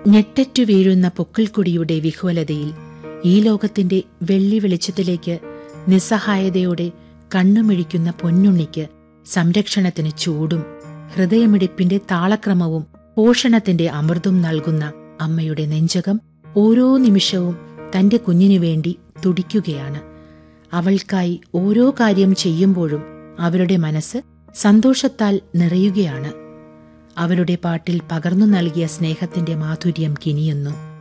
ഞെട്ടറ്റു വീഴുന്ന പൊക്കിൾക്കൊടിയുടെ വിഹ്വലതയിൽ ഈ ലോകത്തിന്റെ വെള്ളി വെളിച്ചത്തിലേക്ക് നിസ്സഹായതയോടെ കണ്ണുമിഴിക്കുന്ന പൊന്നുണ്ണിക്ക് സംരക്ഷണത്തിന് ചൂടും ഹൃദയമിടിപ്പിന്റെ താളക്രമവും പോഷണത്തിന്റെ അമൃതും നൽകുന്ന അമ്മയുടെ നെഞ്ചകം ഓരോ നിമിഷവും തന്റെ കുഞ്ഞിനു വേണ്ടി തുടിക്കുകയാണ് അവൾക്കായി ഓരോ കാര്യം ചെയ്യുമ്പോഴും അവരുടെ മനസ്സ് സന്തോഷത്താൽ നിറയുകയാണ് അവരുടെ പാട്ടിൽ പകർന്നു നൽകിയ സ്നേഹത്തിന്റെ മാധുര്യം കിനിയുന്നു